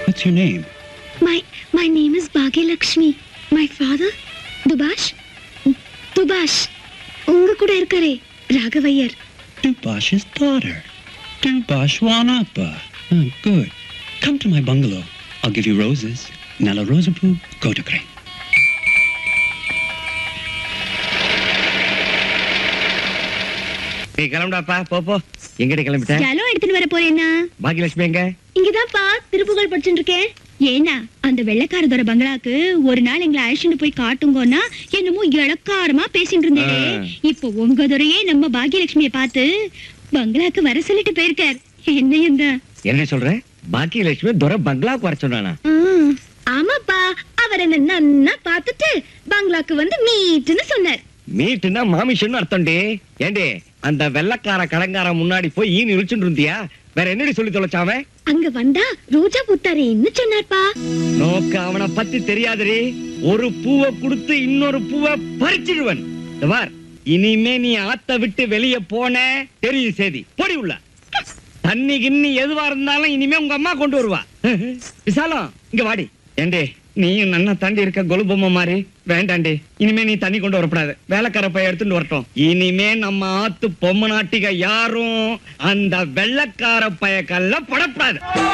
What's your name? My my name is Bhagyalakshmi. My father, Dubash. Dubash. உங்க கூட இருக்காரே ராகவையர் Dubash's daughter. Dubash Wanappa. Oh, good. Come to my bungalow. I'll give you roses. Nala Rosapu, go to Crane. நீ கிளம்புடாப்பா போ போ எங்கடி கிளம்பிட்ட ஜலம் எடுத்துட்டு வர போறேன்னா பாக்கியலட்சுமி எங்க இங்கதான்ப்பா திருப்புகழ் படிச்சுட்டு இருக்கேன் ஏன்னா அந்த வெள்ளைக்காரதோட பங்களாக்கு ஒரு நாள் எங்களை அழைச்சிட்டு போய் காட்டுங்கன்னா என்னமோ இளக்காரமா பேசிட்டு இருந்தேன் ஆ. இப்போ உங்க துறையே நம்ம பாக்கியலட்சுமிய பார்த்து பங்களாக்கு வர சொல்லிட்டு போயிருக்கார் என்னையும் தான் என்ன சொல்ற பாக்கியலட்சுமி துரை பங்களாக்கு வர சொன்னானா ம், ஆமாப்பா அவர் என்ன நன்னா பார்த்துட்டு பங்களாக்கு வந்து மீட்டுன்னு சொன்னார் மீட்டுனா மாமிஷன்னு அர்த்தம்டி ஏண்டி அந்த வெள்ளக்கார கடங்கார முன்னாடி போய் ஈ நிறுச்சுட்டு இருந்தியா வேற என்னடி சொல்லி தொலைச்சாவன் அங்க வந்தா ரோஜா பூத்தாரேன்னு சொன்னார்ப்பா நோக்கு அவனை பத்தி தெரியாதுடி ஒரு பூவை கொடுத்து இன்னொரு பூவை பறிச்சிடுவன் இந்த பார் இனிமே நீ ஆத்த விட்டு வெளிய போன தெரியும் செய்தி போடி உள்ள தண்ணி கிண்ணி எதுவா இருந்தாலும் இனிமே உங்க அம்மா கொண்டு வருவா விசாலம் இங்க வாடி ஏண்டே நீயும் நன்னா தாண்டி இருக்க கொலுபொம்மை மாதிரி வேண்டாண்டி இனிமே நீ தண்ணி கொண்டு வரப்படாது வேலைக்கார பைய எடுத்துட்டு வரட்டும் இனிமே நம்ம ஆத்து பொம்மை நாட்டிக யாரும் அந்த வெள்ளக்கார பைய கல்ல படப்படாது